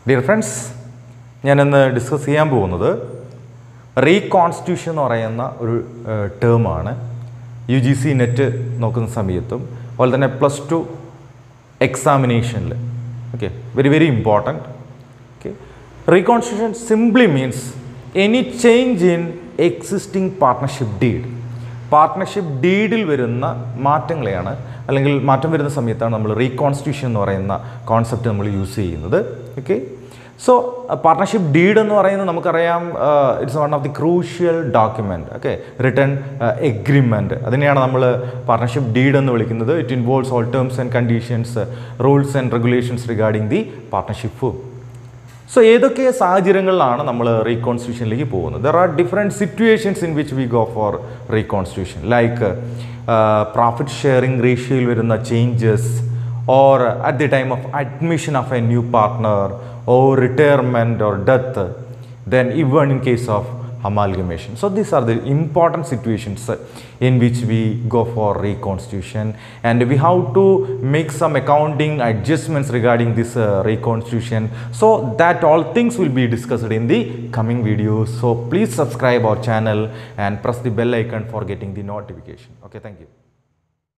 Dear friends ഞാനിന്ന് discuss ചെയ്യാൻ പോകുന്നത് റീകോൺസ്റ്റിറ്റ്യൂഷൻ എന്ന് പറയുന്ന ഒരു ടേമാണ് യു ജി സി നെറ്റ് നോക്കുന്ന സമയത്തും അതുപോലെ തന്നെ പ്ലസ് ടു എക്സാമിനേഷനിൽ okay very very important okay reconstitution simply means any change in existing partnership deed partnership ഡീഡിൽ വരുന്ന മാറ്റങ്ങളെയാണ് അല്ലെങ്കിൽ മാറ്റം വരുന്ന സമയത്താണ് നമ്മൾ റീകോൺസ്റ്റിറ്റ്യൂഷൻ എന്ന് പറയുന്ന കോൺസെപ്റ്റ് നമ്മൾ യൂസ് ചെയ്യുന്നത് ഓക്കെ സോ പാർട്ട്ണർഷിപ്പ് ഡീഡ് എന്ന് പറയുന്നത് നമുക്കറിയാം it's one of the crucial document okay written agreement അതിനെയാണ് നമ്മൾ പാർട്ട്ണർഷിപ്പ് ഡീഡ് എന്ന് വിളിക്കുന്നത് it involves all terms and conditions rules and regulations regarding the partnership so ഏതൊക്കെ സാഹചര്യങ്ങളിലാണ് നമ്മൾ റീകോൺസ്റ്റിറ്റ്യൂഷനിലേക്ക് പോകുന്നത് there are different situations in which we go for reconstitution like profit sharing റേഷ്യോയിൽ വരുന്ന changes or at the time of admission of a new partner or retirement or death then even in case of amalgamation. So these are the important situations uh, in which we go for reconstitution and we have to make some accounting adjustments regarding this uh, reconstitution. So that all things will be discussed in the coming videos. So please subscribe our channel and press the bell icon for getting the notification. Okay, thank you.